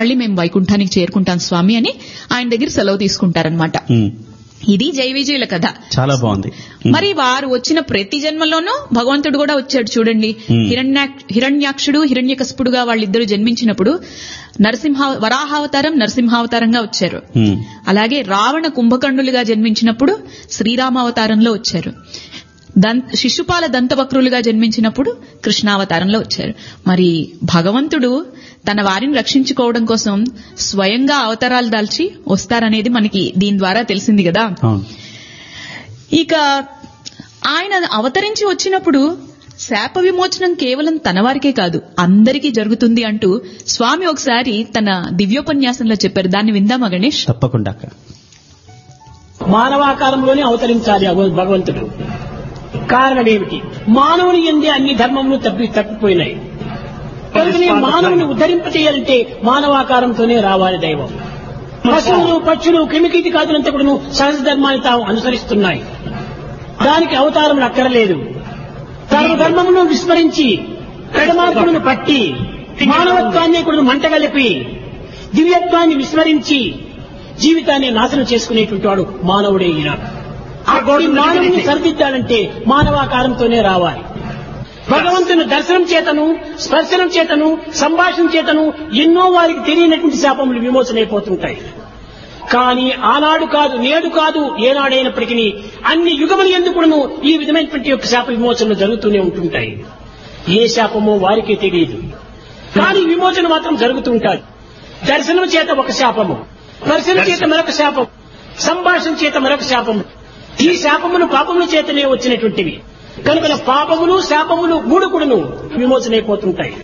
మళ్ళీ మేము వైకుంఠానికి చేరుకుంటాం స్వామి అని ఆయన దగ్గర సెలవు తీసుకుంటారనమాట ఉమ్. ఇది జై విజయుల కథ చాలా బాగుంది ఉమ్. మరి వారు వచ్చిన ప్రతి జన్మలోనూ భగవంతుడు కూడా వచ్చాడు చూడండి Hmm. హిరణ్యాక్- హిరణ్యాక్షుడు హిరణ్యకశపుడుగా వాళ్ళిద్దరు జన్మించినప్పుడు నరసింహ వరాహావతారం నరసింహావతారంగా వచ్చారు ఉమ్. అలాగే రావణ కుంభకర్ణులుగా జన్మించినప్పుడు శ్రీరామావతారంలో వచ్చారు దం- శిశుపాల దంతవక్రులుగా జన్మించినప్పుడు కృష్ణావతారంలో వచ్చారు మరి భగవంతుడు తన వారిని రక్షించుకోవడం కోసం స్వయంగా అవతారాలు దాల్చి వస్తారనేది మనకి దీని ద్వారా తెలిసింది కదా అవును ఇక ఆయన అవతరించి వచ్చినప్పుడు శాప విమోచనం కేవలం తన వారికే కాదు అందరికీ జరుగుతుంది అంటూ స్వామి ఒకసారి తన దివ్యోపన్యాసంలో చెప్పారు దాన్ని విందామా గణేష్ తప్పకుండా అక్క. మానవాకారంలోనే అవతరించాలి అగో- భగవంతుడు కారణం ఏమిటి మానవుని ఎందే అన్ని ధర్మములు తప్పి తప్పిపోయినాయి కనుకనే మానవుని ఉద్ధరింపచేయాలంటే మానవాకారంతోనే రావాలి దైవం పశువులు పక్షులు క్రిమికీటి కాదులంతా కూడా సహజ ధర్మాన్ని తాము అనుసరిస్తున్నాయి దానికి అవతారం అక్కరలేదు సర్వధర్మమును విస్మరించి పెడమార్పులను పట్టి మానవత్వాన్ని కూడా మంటగలిపి దివ్యత్వాన్ని విస్మరించి జీవితాన్ని నాశనం చేసుకునేటువంటి వాడు మానవుడే ఈయన అట్టి మానవుని సరిదిద్దాలంటే మానవాకారంతోనే రావాలి భగవంతుని దర్శనం చేతను స్పర్శనం చేతను సంభాషణ చేతను ఎన్నో వారికి తెలియనటువంటి శాపములు విమోచనైపోతుంటాయి కానీ ఆనాడు కాదు నేడు కాదు ఏనాడైనప్పటికీ అన్ని యుగములు ఎందుకును ఈ విధమైనటువంటి యొక్క శాప విమోచనలు జరుగుతూనే ఉంటుంటాయి ఏ శాపమో వారికే తెలియదు కానీ విమోచన మాత్రం జరుగుతూ ఉంటాయి దర్శనం చేత ఒక శాపము స్పర్శన చేత మరొక శాపం సంభాషణ చేత మరొక శాపము ఈ శాపములు పాపముల చేతనే వచ్చినటువంటివి కనుక పాపములు శాపములు మూడు కూడాను విమోచనైపోతుంటాయి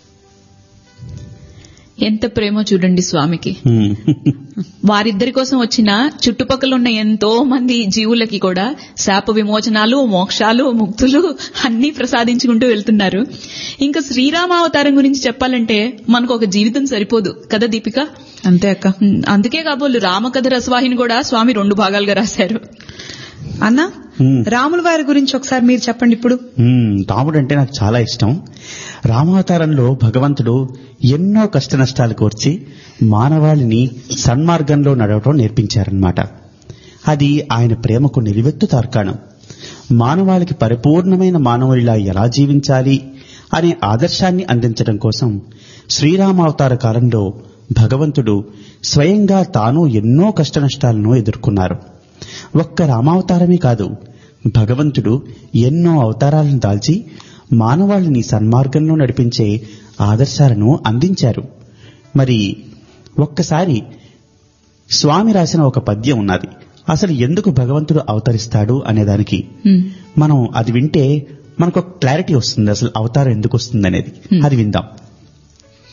ఎంత ప్రేమో చూడండి స్వామికి ఉమ్. వారిద్దరి కోసం వచ్చిన చుట్టుపక్కల ఉన్న ఎంతో మంది జీవులకి కూడా శాప విమోచనాలు మోక్షాలు ముక్తులు అన్ని ప్రసాదించుకుంటూ వెళ్తున్నారు ఇంకా శ్రీరామావతారం గురించి చెప్పాలంటే మనకు ఒక జీవితం సరిపోదు కదా దీపిక అంతే అక్క ఉమ్, అందుకే కాబోలు రామకథ రసవాహిని కూడా స్వామి రెండు భాగాలుగా రాశారు అన్న ఉమ్. రాముల వారి గురించి ఒకసారి మీరు చెప్పండి ఇప్పుడు మ్మ్. రాముడు అంటే నాకు చాలా ఇష్టం రామావతారంలో భగవంతుడు ఎన్నో కష్ట నష్టాలు కోర్చి మానవాళిని సన్మార్గంలో నడవటం నేర్పించారన్నమాట అది ఆయన ప్రేమకు నిలువెత్తు తార్కాణం మానవాళికి పరిపూర్ణమైన మానవుడిలా ఎలా జీవించాలి అనే ఆదర్శాన్ని అందించడం కోసం శ్రీరామావతార కాలంలో భగవంతుడు స్వయంగా తాను ఎన్నో కష్ట నష్టాలను ఎదుర్కొన్నారు ఒక్క రామావతారమే కాదు భగవంతుడు ఎన్నో అవతారాలను దాల్చి మానవాళిని సన్మార్గంలో నడిపించే ఆదర్శాలను అందించారు మరి ఒక్కసారి స్వామి రాసిన ఒక పద్యం ఉన్నది అసలు ఎందుకు భగవంతుడు అవతరిస్తాడు అనేదానికి ఉమ్. మనం అది వింటే మనకు ఒక క్లారిటీ వస్తుంది అసలు అవతారం ఎందుకు వస్తుంది అనేది అది విందాం